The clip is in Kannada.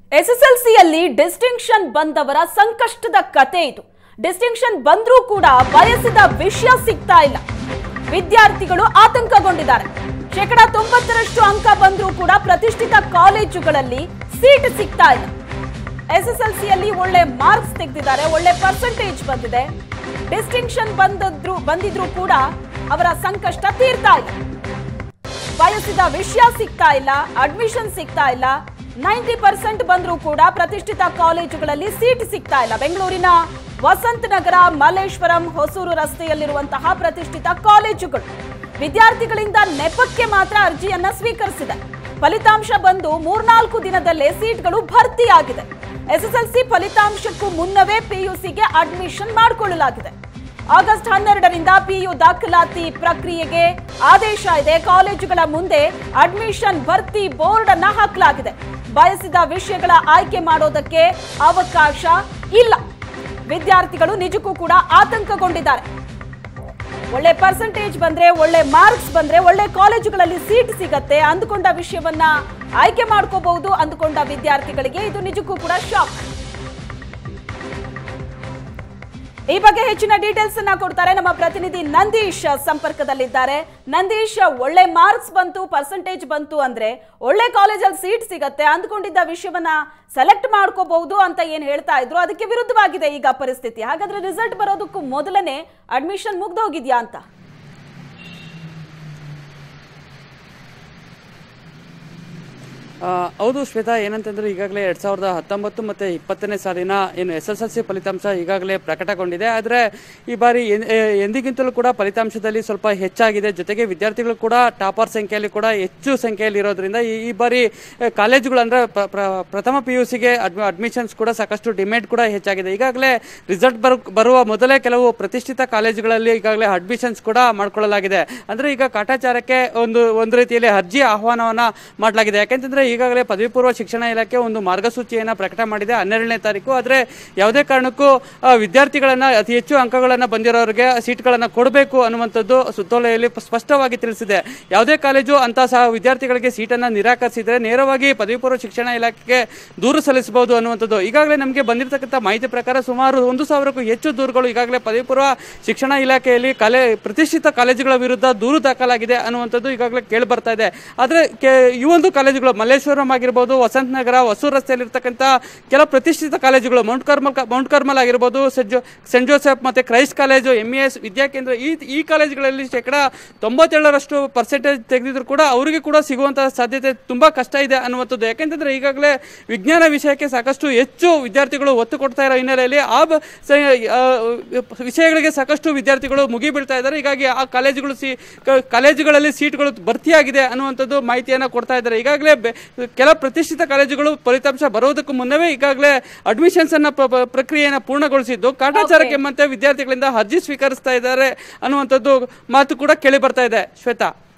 ಎಸ್ಎಸ್ಎಲ್ಸಿಯಲ್ಲಿ ಡಿಸ್ಟಿಂಕ್ಷನ್ ಬಂದವರ ಸಂಕಷ್ಟದ ಕತೆ ಇದು ಡಿಸ್ಟಿಂಕ್ಷನ್ ಬಂದ್ರೂ ಕೂಡ ಬಯಸಿದ ವಿಷಯ ಸಿಗ್ತಾ ಇಲ್ಲ ವಿದ್ಯಾರ್ಥಿಗಳು ಆತಂಕಗೊಂಡಿದ್ದಾರೆ ಶೇಕಡ ತೊಂಬತ್ತರಷ್ಟು ಅಂಕ ಬಂದ್ರೂ ಕೂಡ ಪ್ರತಿಷ್ಠಿತ ಕಾಲೇಜುಗಳಲ್ಲಿ ಸೀಟ್ ಸಿಗ್ತಾ ಇಲ್ಲ ಎಸ್ಎಸ್ಎಲ್ಸಿಯಲ್ಲಿ ಒಳ್ಳೆ ಮಾರ್ಕ್ಸ್ ತೆಗೆದಿದ್ದಾರೆ ಒಳ್ಳೆ ಪರ್ಸೆಂಟೇಜ್ ಬಂದಿದೆ ಡಿಸ್ಟಿಂಕ್ಷನ್ ಬಂದದ್ರು ಬಂದಿದ್ರು ಕೂಡ ಅವರ ಸಂಕಷ್ಟ ತೀರ್ತಾ ಇಲ್ಲ ಬಯಸಿದ ವಿಷಯ ಸಿಗ್ತಾ ಇಲ್ಲ ಅಡ್ಮಿಷನ್ ಸಿಗ್ತಾ ಇಲ್ಲ ನೈಂಟಿ ಪರ್ಸೆಂಟ್ ಬಂದ್ರೂ ಕೂಡ ಪ್ರತಿಷ್ಠಿತ ಕಾಲೇಜುಗಳಲ್ಲಿ ಸೀಟ್ ಸಿಗ್ತಾ ಇಲ್ಲ ಬೆಂಗಳೂರಿನ ವಸಂತ ನಗರ ಮಲ್ಲೇಶ್ವರಂ ಹೊಸೂರು ರಸ್ತೆಯಲ್ಲಿರುವಂತಹ ಪ್ರತಿಷ್ಠಿತ ಕಾಲೇಜುಗಳು ವಿದ್ಯಾರ್ಥಿಗಳಿಂದ ನೆಪಕ್ಕೆ ಮಾತ್ರ ಅರ್ಜಿಯನ್ನ ಸ್ವೀಕರಿಸಿದೆ ಫಲಿತಾಂಶ ಬಂದು ಮೂರ್ನಾಲ್ಕು ದಿನದಲ್ಲೇ ಸೀಟ್ಗಳು ಭರ್ತಿಯಾಗಿದೆ ಎಸ್ಎಸ್ಎಲ್ಸಿ ಫಲಿತಾಂಶಕ್ಕೂ ಮುನ್ನವೇ ಪಿಯುಸಿಗೆ ಅಡ್ಮಿಷನ್ ಮಾಡಿಕೊಳ್ಳಲಾಗಿದೆ ಆಗಸ್ಟ್ ಹನ್ನೆರಡರಿಂದ ಪಿಯು ದಾಖಲಾತಿ ಪ್ರಕ್ರಿಯೆಗೆ ಆದೇಶ ಇದೆ ಕಾಲೇಜುಗಳ ಮುಂದೆ ಅಡ್ಮಿಷನ್ ಭರ್ತಿ ಬೋರ್ಡ್ ಅನ್ನ ಹಾಕಲಾಗಿದೆ ಬಯಸಿದ ವಿಷಯಗಳ ಆಯ್ಕೆ ಮಾಡೋದಕ್ಕೆ ಅವಕಾಶ ಇಲ್ಲ ವಿದ್ಯಾರ್ಥಿಗಳು ನಿಜಕ್ಕೂ ಕೂಡ ಆತಂಕಗೊಂಡಿದ್ದಾರೆ ಒಳ್ಳೆ ಪರ್ಸೆಂಟೇಜ್ ಬಂದ್ರೆ ಒಳ್ಳೆ ಮಾರ್ಕ್ಸ್ ಬಂದ್ರೆ ಒಳ್ಳೆ ಕಾಲೇಜುಗಳಲ್ಲಿ ಸೀಟ್ ಸಿಗತ್ತೆ ಅಂದುಕೊಂಡ ವಿಷಯವನ್ನ ಆಯ್ಕೆ ಮಾಡ್ಕೋಬಹುದು ಅಂದುಕೊಂಡ ವಿದ್ಯಾರ್ಥಿಗಳಿಗೆ ಇದು ನಿಜಕ್ಕೂ ಕೂಡ ಶಾಕ್ ಈ ಬಗ್ಗೆ ಹೆಚ್ಚಿನ ಡೀಟೇಲ್ಸ್ ಅನ್ನ ಕೊಡ್ತಾರೆ ನಮ್ಮ ಪ್ರತಿನಿಧಿ ನಂದೀಶ್ ಸಂಪರ್ಕದಲ್ಲಿದ್ದಾರೆ ನಂದೀಶ್ ಒಳ್ಳೆ ಮಾರ್ಕ್ಸ್ ಬಂತು ಪರ್ಸೆಂಟೇಜ್ ಬಂತು ಅಂದ್ರೆ ಒಳ್ಳೆ ಕಾಲೇಜಲ್ಲಿ ಸೀಟ್ ಸಿಗತ್ತೆ ಅಂದ್ಕೊಂಡಿದ್ದ ವಿಷಯವನ್ನ ಸೆಲೆಕ್ಟ್ ಮಾಡ್ಕೋಬಹುದು ಅಂತ ಏನ್ ಹೇಳ್ತಾ ಇದ್ರು ಅದಕ್ಕೆ ವಿರುದ್ಧವಾಗಿದೆ ಈಗ ಪರಿಸ್ಥಿತಿ ಹಾಗಾದ್ರೆ ರಿಸಲ್ಟ್ ಬರೋದಕ್ಕೂ ಮೊದಲನೇ ಅಡ್ಮಿಷನ್ ಮುಗ್ದೋಗಿದ್ಯಾ ಅಂತ ಆ, ಹೌದು ಶ್ವೇತಾ ಏನಂತಂದ್ರೆ ಈಗಾಗಲೇ ಎರಡ್ ಸಾವಿರದ ಹತ್ತೊಂಬತ್ತು ಮತ್ತೆ ಇಪ್ಪತ್ತನೇ ಸಾಲಿನ ಏನು ಎಸ್ ಎಸ್ ಎಲ್ ಸಿ ಫಲಿತಾಂಶ ಈಗಾಗಲೇ ಪ್ರಕಟಗೊಂಡಿದೆ ಆದರೆ ಈ ಬಾರಿ ಎನ್- ಎ- ಎಂದಿಗಿಂತಲೂ ಕೂಡ ಫಲಿತಾಂಶದಲ್ಲಿ ಸ್ವಲ್ಪ ಹೆಚ್ಚಾಗಿದೆ ಜೊತೆಗೆ ವಿದ್ಯಾರ್ಥಿಗಳು ಕೂಡ ಟಾಪರ್ ಸಂಖ್ಯೆಯಲ್ಲಿ ಕೂಡ ಹೆಚ್ಚು ಸಂಖ್ಯೆಯಲ್ಲಿ ಇರೋದ್ರಿಂದ ಈ ಈ ಬಾರಿ ಆ, ಕಾಲೇಜುಗಳು ಅಂದ್ರೆ ಪ್ರ- ಪ್ರ- ಪ್ರಥಮ ಪಿ ಯು ಸಿಗೆ ಅಡ್ಮಿಷನ್ಸ್ ಕೂಡ ಸಾಕಷ್ಟು ಡಿಮ್ಯಾಂಡ್ ಕೂಡ ಹೆಚ್ಚಾಗಿದೆ ಈಗಾಗಲೇ ರಿಸಲ್ಟ್ ಬರು ಬರುವ ಮೊದಲೇ ಕೆಲವು ಪ್ರತಿಷ್ಠಿತ ಕಾಲೇಜುಗಳಲ್ಲಿ ಈಗಾಗಲೇ ಅಡ್ಮಿಷನ್ಸ್ ಕೂಡ ಮಾಡ್ಕೊಳ್ಳಲಾಗಿದೆ ಅಂದ್ರೆ ಈಗ ಕಾಟಾಚಾರಕ್ಕೆ ಒಂದು ಒಂದು ರೀತಿಯಲ್ಲಿ ಅರ್ಜಿ ಆಹ್ವಾನವನ್ನ ಮಾಡಲಾಗಿದೆ ಯಾಕೆಂತಂದ್ರೆ ಈಗಾಗಲೇ ಪದವಿ ಪೂರ್ವ ಶಿಕ್ಷಣ ಇಲಾಖೆ ಒಂದು ಮಾರ್ಗಸೂಚಿಯನ್ನ ಪ್ರಕಟ ಮಾಡಿದೆ ಹನ್ನೆರಡನೇ ತಾರೀಕು ಆದರೆ ಯಾವುದೇ ಕಾರಣಕ್ಕೂ ಆ, ವಿದ್ಯಾರ್ಥಿಗಳನ್ನ ಅತಿ ಹೆಚ್ಚು ಅಂಕಗಳನ್ನ ಬಂದಿರೋರಿಗೆ ಸೀಟ್ಗಳನ್ನ ಕೊಡಬೇಕು ಅನ್ನುವಂಥದ್ದು ಸುತ್ತೋಲೆಯಲ್ಲಿ ಪ- ಸ್ಪಷ್ಟವಾಗಿ ತಿಳಿಸಿದೆ ಯಾವುದೇ ಕಾಲೇಜು ಅಂತ ಸಹ ವಿದ್ಯಾರ್ಥಿಗಳಿಗೆ ಸೀಟನ್ನ ನಿರಾಕರಿಸಿದರೆ ನೇರವಾಗಿ ಪದವಿ ಪೂರ್ವ ಶಿಕ್ಷಣ ಇಲಾಖೆಗೆ ದೂರು ಸಲ್ಲಿಸಬಹುದು ಅನ್ನುವಂಥದ್ದು ಈಗಾಗಲೇ ನಮಗೆ ಬಂದಿರತಕ್ಕಂಥ ಮಾಹಿತಿ ಪ್ರಕಾರ ಸುಮಾರು ಒಂದು ಸಾವಿರಕ್ಕೂ ಹೆಚ್ಚು ದೂರುಗಳು ಈಗಾಗಲೇ ಪದವಿ ಪೂರ್ವ ಶಿಕ್ಷಣ ಇಲಾಖೆಯಲ್ಲಿ ಕಾಲೇ ಪ್ರತಿಷ್ಠಿತ ಕಾಲೇಜುಗಳ ವಿರುದ್ಧ ದೂರು ದಾಖಲಾಗಿದೆ ಅನ್ನುವಂಥದ್ದು ಈಗಾಗಲೇ ಕೇಳಿ ಬರ್ತಾ ಇದೆ ಆದರೆ ಕೆ ಈ ಒಂದು ಕಾಲೇಜುಗಳು ಮಲ್ಲೇಶ್ವರಂ ಆಗಿರ್ಬೋದು ವಸಂತ ನಗರ ಹೊಸೂರು ರಸ್ತೆಯಲ್ಲಿರ್ತಕ್ಕಂಥ ಕೆಲ ಪ್ರತಿಷ್ಠಿತ ಕಾಲೇಜುಗಳು ಮೌಂಟ್ ಕರ್ಮಲ್ ಮೌಂಟ್ ಕರ್ಮಲ್ ಆಗಿರ್ಬೋದು ಸೆಂಟ್ ಜೋ ಸೆಂಟ್ ಜೋಸೆಫ್ ಮತ್ತು Christ college M S Vidyakendra ಈ ಈ ಕಾಲೇಜುಗಳಲ್ಲಿ ಶೇಕಡ ತೊಂಬತ್ತೇಳರಷ್ಟು ಪರ್ಸೆಂಟೇಜ್ ತೆಗೆದಿದ್ರು ಕೂಡ ಅವರಿಗೆ ಕೂಡ ಸಿಗುವಂತಹ ಸಾಧ್ಯತೆ ತುಂಬ ಕಷ್ಟ ಇದೆ ಅನ್ನುವಂಥದ್ದು ಯಾಕೆಂತಂದ್ರೆ ಈಗಾಗಲೇ ವಿಜ್ಞಾನ ವಿಷಯಕ್ಕೆ ಸಾಕಷ್ಟು ಹೆಚ್ಚು ವಿದ್ಯಾರ್ಥಿಗಳು ಒತ್ತು ಕೊಡ್ತಾ ಇರೋ ಹಿನ್ನೆಲೆಯಲ್ಲಿ ಆ ಬ- ಸ- ಆ, ವಿಷಯಗಳಿಗೆ ಸಾಕಷ್ಟು ವಿದ್ಯಾರ್ಥಿಗಳು ಮುಗಿ ಬೀಳ್ತಾ ಇದ್ದಾರೆ ಹೀಗಾಗಿ ಆ ಕಾಲೇಜುಗಳು ಸಿ ಕ- ಕಾಲೇಜುಗಳಲ್ಲಿ ಸೀಟ್ಗಳು ಭರ್ತಿಯಾಗಿದೆ ಅನ್ನುವಂಥದ್ದು ಮಾಹಿತಿಯನ್ನು ಕೊಡ್ತಾ ಇದ್ದಾರೆ ಈಗಾಗಲೇ ಬೆ- ಕೆಲ ಪ್ರತಿಷ್ಠಿತ ಕಾಲೇಜುಗಳು ಫಲಿತಾಂಶ ಬರೋದಕ್ಕೂ ಮುನ್ನವೇ ಈಗಾಗಲೇ ಅಡ್ಮಿಷನ್ಸ್ ಅನ್ನ ಪ್ರ- ಪ್ರ- ಪ್ರಕ್ರಿಯೆಯನ್ನು ಪೂರ್ಣಗೊಳಿಸಿದ್ದು ಕಾಟಾಚಾರಕ್ಕೆ ಮತ್ತೆ ವಿದ್ಯಾರ್ಥಿಗಳಿಂದ ಅರ್ಜಿ ಸ್ವೀಕರಿಸ್ತಾ ಇದ್ದಾರೆ ಅನ್ನುವಂಥದ್ದು ಮಾತು ಕೂಡ ಕೇಳಿ ಬರ್ತಾ ಇದೆ ಶ್ವೇತಾ